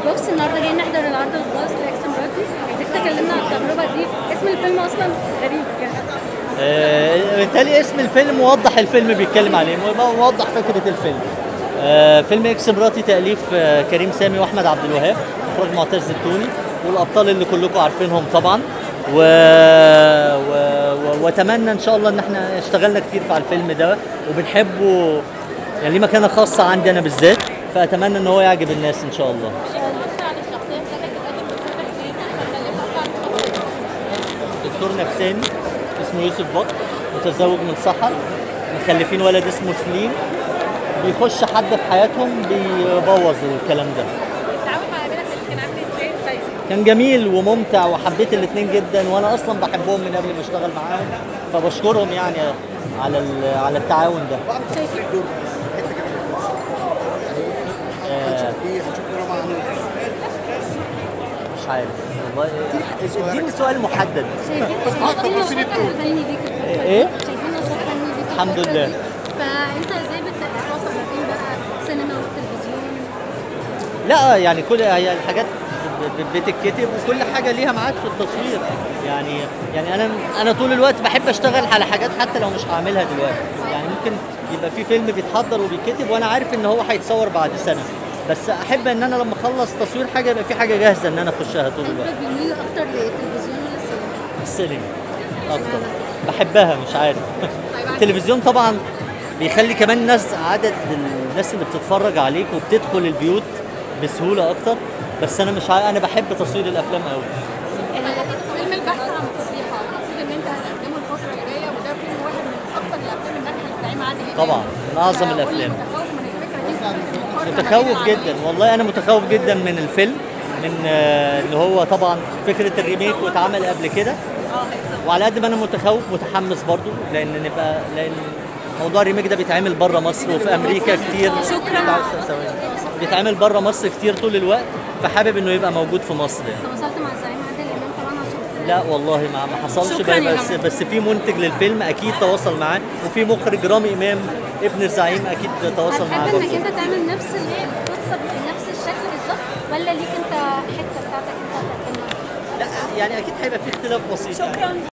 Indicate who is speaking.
Speaker 1: بوكس النهارده جايين نحضر العرض الخاص لاكس مراتي عايزك تكلمنا عن التجربه دي اسم الفيلم اصلا غريب كده
Speaker 2: آه، بالتالي اسم الفيلم موضح الفيلم بيتكلم عليه موضح فكره الفيلم آه، فيلم اكس مراتي تاليف آه، كريم سامي واحمد عبد الوهاب اخراج معتز التوني والابطال اللي كلكم عارفينهم طبعا و... و... و... واتمنى ان شاء الله ان احنا اشتغلنا كتير في الفيلم ده وبنحبه يعني ليه مكانه خاصه عندي انا بالذات فاتمنى ان هو يعجب الناس ان شاء الله دكتور نفساني اسمه يوسف بط متزوج من سحر مخلفين ولد اسمه سليم بيخش حد في حياتهم بيبوظ الكلام ده
Speaker 1: التعامل مع بينك كان عامل ازاي طيب
Speaker 2: كان جميل وممتع وحبيت الاثنين جدا وانا اصلا بحبهم من قبل ما اشتغل معاهم فبشكرهم يعني على ال- على التعاون ده
Speaker 1: شايفين
Speaker 2: آه، مش عارف والله اديني سؤال محدد
Speaker 1: شايفين شايفين نشاط فني ليك الفترة دي؟
Speaker 2: إيه؟
Speaker 1: شايفين نشاط فني ليك
Speaker 2: الحمد
Speaker 1: الفترة
Speaker 2: لله.
Speaker 1: دي؟ فانت ازاي بتتواصل ما بين بقى سينما والتلفزيون
Speaker 2: لا يعني كل هي الحاجات ب- ب- بتتكتب وكل حاجه ليها ميعاد في التصوير يعني يعني انا انا طول الوقت بحب اشتغل على حاجات حتى لو مش هعملها دلوقتي يعني ممكن يبقى في فيلم بيتحضر وبيتكتب وانا عارف ان هو هيتصور بعد سنه بس احب ان انا لما اخلص تصوير حاجه يبقى في حاجه جاهزه ان انا اخشها طول الوقت
Speaker 1: انت بيميل اكتر للتلفزيون ولا السينما؟
Speaker 2: السينما اكتر بحبها مش عارف التلفزيون طبعا بيخلي كمان الناس عدد الناس اللي بتتفرج عليك وبتدخل البيوت بسهوله اكتر بس انا مش عارف انا بحب تصوير الافلام قوي
Speaker 3: فيلم البحث عن فضيحه المفروض ان انت هتقدمه الفتره اللي جايه وده فيلم واحد من اكتر الافلام الناجحه لزعيم عادل امام
Speaker 2: طبعا من اعظم
Speaker 3: فقول لي
Speaker 2: الافلام
Speaker 3: متخوف من الفكره دي
Speaker 2: متخوف جدا والله انا متخوف جدا من الفيلم من آه، اللي هو طبعا فكره الريميك واتعمل قبل كده وعلى قد ما انا متخوف متحمس برضو لان نبقى لان موضوع الريميك ده بيتعمل بره مصر وفي امريكا كتير
Speaker 1: شكراً.
Speaker 2: ثواني. بيتعمل بره مصر كتير طول الوقت فحابب انه يبقى موجود في مصر يعني
Speaker 1: تواصلت مع الزعيم عادل امام طبعا عشان
Speaker 2: لا والله ما ما حصلش
Speaker 1: شكراً
Speaker 2: بقى
Speaker 1: يا
Speaker 2: بس
Speaker 1: جماعة.
Speaker 2: بس في منتج للفيلم اكيد تواصل معاه وفي مخرج رامي امام ابن الزعيم اكيد تواصل معاه
Speaker 1: هتحب انك
Speaker 2: برضه
Speaker 1: انت تعمل نفس القصه بنفس الشكل بالظبط ولا ليك انت حته بتاعتك انت هتقدمها؟
Speaker 2: لا يعني اكيد هيبقى في اختلاف بسيط يعني.